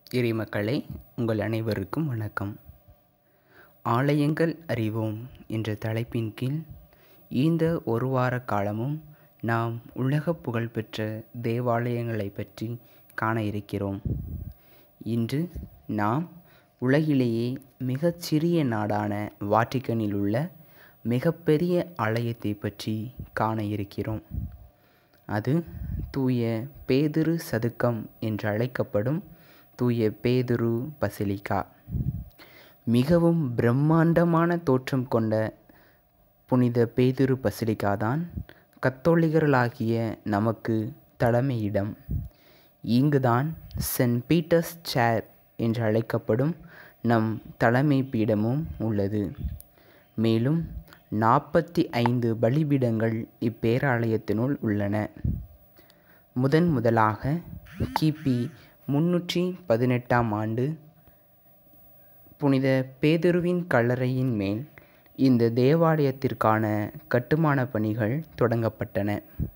இறைமக்களே உங்கள் அனைவருக்கும் வணக்கம் ஆலயங்கள் அறிவோம் என்ற தலைப்பின் கீழ் இந்த ஒரு வார காலமும் நாம் உலக புகழ்பெற்ற தேவாலயங்களை பற்றி காண இருக்கிறோம் இன்று நாம் உலகிலேயே மிகச்சிறிய நாடான வாட்டிக்கனில் உள்ள மிகப்பெரிய ஆலயத்தை பற்றி காண இருக்கிறோம் அது தூய பேதுரு சதுக்கம் என்று அழைக்கப்படும் தூய பேதுரு பசிலிக்கா மிகவும் பிரம்மாண்டமான தோற்றம் கொண்ட புனித பேதுரு பசிலிக்கா தான் கத்தோலிகர்களாகிய நமக்கு தலைமையிடம் இங்குதான் சென்ட் பீட்டர்ஸ் சேர் என்று அழைக்கப்படும் நம் தலைமை பீடமும் உள்ளது மேலும் நாற்பத்தி ஐந்து பலிபீடங்கள் இப்பேராலயத்தினுள் உள்ளன முதன் முதலாக கிபி முன்னூற்றி பதினெட்டாம் ஆண்டு புனித பேதுருவின் கல்லறையின் மேல் இந்த தேவாலயத்திற்கான கட்டுமான பணிகள் தொடங்கப்பட்டன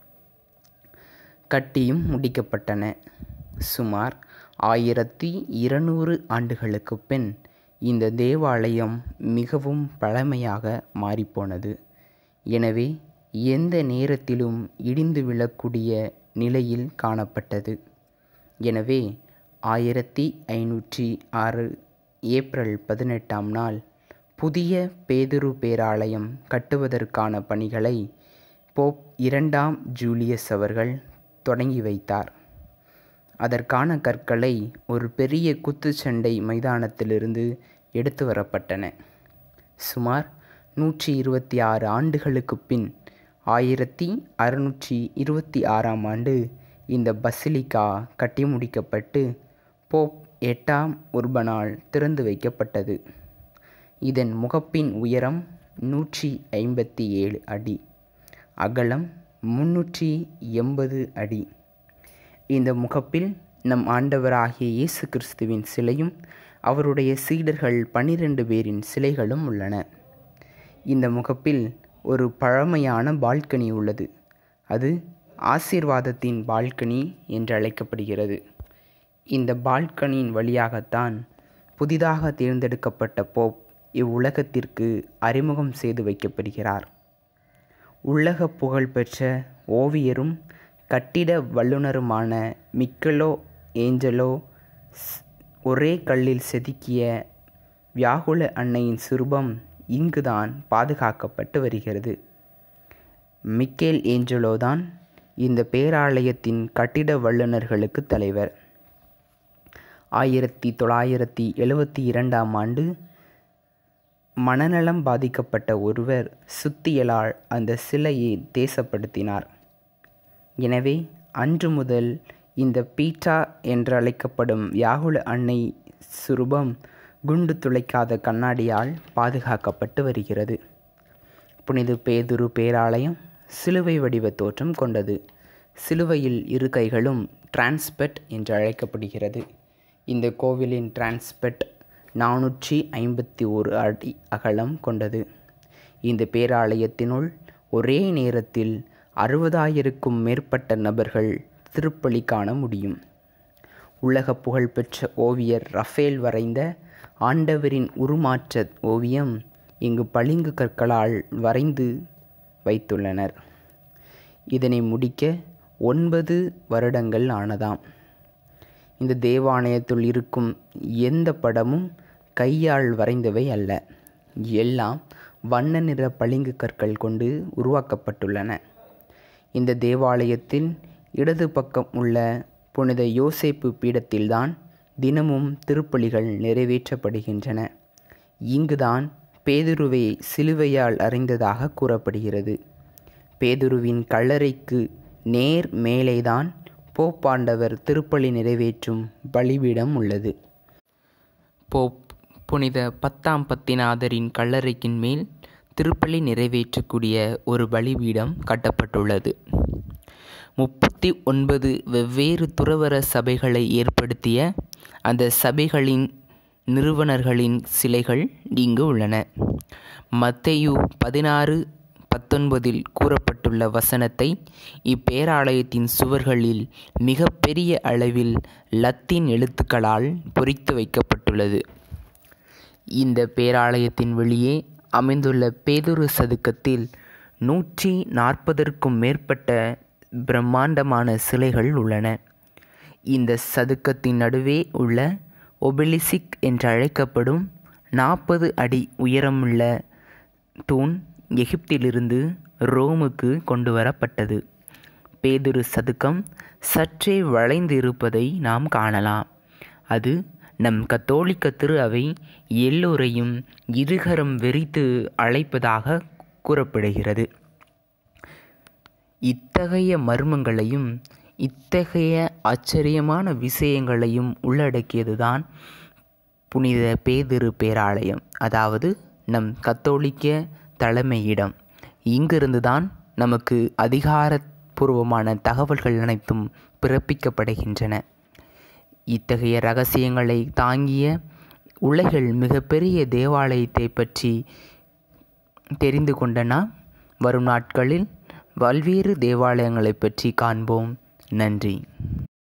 கட்டியும் முடிக்கப்பட்டன சுமார் ஆயிரத்தி இருநூறு ஆண்டுகளுக்கு பின் இந்த தேவாலயம் மிகவும் பழமையாக மாறிப்போனது எனவே எந்த நேரத்திலும் இடிந்து விழக்கூடிய நிலையில் காணப்பட்டது எனவே ஆயிரத்தி ஐநூற்றி ஆறு ஏப்ரல் பதினெட்டாம் நாள் புதிய பேதுரு பேராலயம் கட்டுவதற்கான பணிகளை போப் இரண்டாம் ஜூலியஸ் அவர்கள் தொடங்கி வைத்தார் அதற்கான கற்களை ஒரு பெரிய குத்துச்சண்டை மைதானத்திலிருந்து எடுத்து வரப்பட்டன சுமார் நூற்றி இருபத்தி ஆறு ஆண்டுகளுக்கு பின் ஆயிரத்தி அறுநூற்றி இருபத்தி ஆறாம் ஆண்டு இந்த பசிலிக்கா கட்டி முடிக்கப்பட்டு போப் எட்டாம் உர்பனால் திறந்து வைக்கப்பட்டது இதன் முகப்பின் உயரம் நூற்றி ஐம்பத்தி ஏழு அடி அகலம் முன்னூற்றி எண்பது அடி இந்த முகப்பில் நம் ஆண்டவராகிய இயேசு கிறிஸ்துவின் சிலையும் அவருடைய சீடர்கள் பனிரெண்டு பேரின் சிலைகளும் உள்ளன இந்த முகப்பில் ஒரு பழமையான பால்கனி உள்ளது அது ஆசீர்வாதத்தின் பால்கனி என்று அழைக்கப்படுகிறது இந்த பால்கனியின் வழியாகத்தான் புதிதாக தேர்ந்தெடுக்கப்பட்ட போப் இவ்வுலகத்திற்கு அறிமுகம் செய்து வைக்கப்படுகிறார் உலக புகழ்பெற்ற ஓவியரும் கட்டிட வல்லுநருமான மிக்கலோ ஏஞ்சலோ ஒரே கல்லில் செதுக்கிய வியாகுல அன்னையின் சுரூபம் இங்குதான் பாதுகாக்கப்பட்டு வருகிறது மிக்கேல் ஏஞ்சலோ தான் இந்த பேராலயத்தின் கட்டிட வல்லுநர்களுக்கு தலைவர் ஆயிரத்தி தொள்ளாயிரத்தி எழுவத்தி இரண்டாம் ஆண்டு மனநலம் பாதிக்கப்பட்ட ஒருவர் சுத்தியலால் அந்த சிலையை தேசப்படுத்தினார் எனவே அன்று முதல் இந்த பீட்டா என்று அழைக்கப்படும் யாகுல அன்னை சுரூபம் குண்டு துளைக்காத கண்ணாடியால் பாதுகாக்கப்பட்டு வருகிறது புனித பேதுரு பேராலயம் சிலுவை வடிவ தோற்றம் கொண்டது சிலுவையில் இரு கைகளும் டிரான்ஸ்பெட் என்று அழைக்கப்படுகிறது இந்த கோவிலின் டிரான்ஸ்பெட் நானூற்றி ஐம்பத்தி ஒரு அடி அகலம் கொண்டது இந்த பேராலயத்தினுள் ஒரே நேரத்தில் அறுபதாயிரக்கும் மேற்பட்ட நபர்கள் திருப்பலி காண முடியும் உலக புகழ்பெற்ற ஓவியர் ரஃபேல் வரைந்த ஆண்டவரின் உருமாற்ற ஓவியம் இங்கு பளிங்கு கற்களால் வரைந்து வைத்துள்ளனர் இதனை முடிக்க ஒன்பது வருடங்கள் ஆனதாம் இந்த தேவாலயத்துள் இருக்கும் எந்த படமும் கையால் வரைந்தவை அல்ல எல்லாம் வண்ண நிற பளிங்கு கற்கள் கொண்டு உருவாக்கப்பட்டுள்ளன இந்த தேவாலயத்தில் இடது பக்கம் உள்ள புனித யோசேப்பு பீடத்தில்தான் தினமும் திருப்பலிகள் நிறைவேற்றப்படுகின்றன இங்குதான் பேதுருவை சிலுவையால் அறிந்ததாக கூறப்படுகிறது பேதுருவின் கல்லறைக்கு நேர் மேலேதான் போப்பாண்டவர் திருப்பலி நிறைவேற்றும் பலிபீடம் உள்ளது போப் புனித பத்தாம் பத்திநாதரின் கல்லறைக்கின் மேல் திருப்பலி நிறைவேற்றக்கூடிய ஒரு பலிபீடம் கட்டப்பட்டுள்ளது முப்பத்தி ஒன்பது வெவ்வேறு துறவர சபைகளை ஏற்படுத்திய அந்த சபைகளின் நிறுவனர்களின் சிலைகள் இங்கு உள்ளன மத்தேயு பதினாறு பத்தொன்பதில் கூறப்பட்டுள்ள வசனத்தை இப்பேராலயத்தின் சுவர்களில் மிக பெரிய அளவில் லத்தீன் எழுத்துக்களால் பொறித்து வைக்கப்பட்டுள்ளது இந்த பேராலயத்தின் வெளியே அமைந்துள்ள பேதுரு சதுக்கத்தில் நூற்றி நாற்பதற்கும் மேற்பட்ட பிரம்மாண்டமான சிலைகள் உள்ளன இந்த சதுக்கத்தின் நடுவே உள்ள ஒபெலிசிக் என்றழைக்கப்படும் நாற்பது அடி உயரமுள்ள தூண் எகிப்திலிருந்து ரோமுக்கு கொண்டு வரப்பட்டது பேதுரு சதுக்கம் சற்றே வளைந்து இருப்பதை நாம் காணலாம் அது நம் கத்தோலிக்க திரு அவை எல்லோரையும் இருகரம் வெறித்து அழைப்பதாக கூறப்படுகிறது இத்தகைய மர்மங்களையும் இத்தகைய ஆச்சரியமான விஷயங்களையும் உள்ளடக்கியதுதான் புனித பேதிரு பேராலயம் அதாவது நம் கத்தோலிக்க தலைமையிடம் இங்கிருந்துதான் நமக்கு அதிகாரப்பூர்வமான தகவல்கள் அனைத்தும் பிறப்பிக்கப்படுகின்றன இத்தகைய ரகசியங்களை தாங்கிய உலகில் மிகப்பெரிய தேவாலயத்தை பற்றி தெரிந்து கொண்ட நாம் வரும் நாட்களில் பல்வேறு தேவாலயங்களை பற்றி காண்போம் நன்றி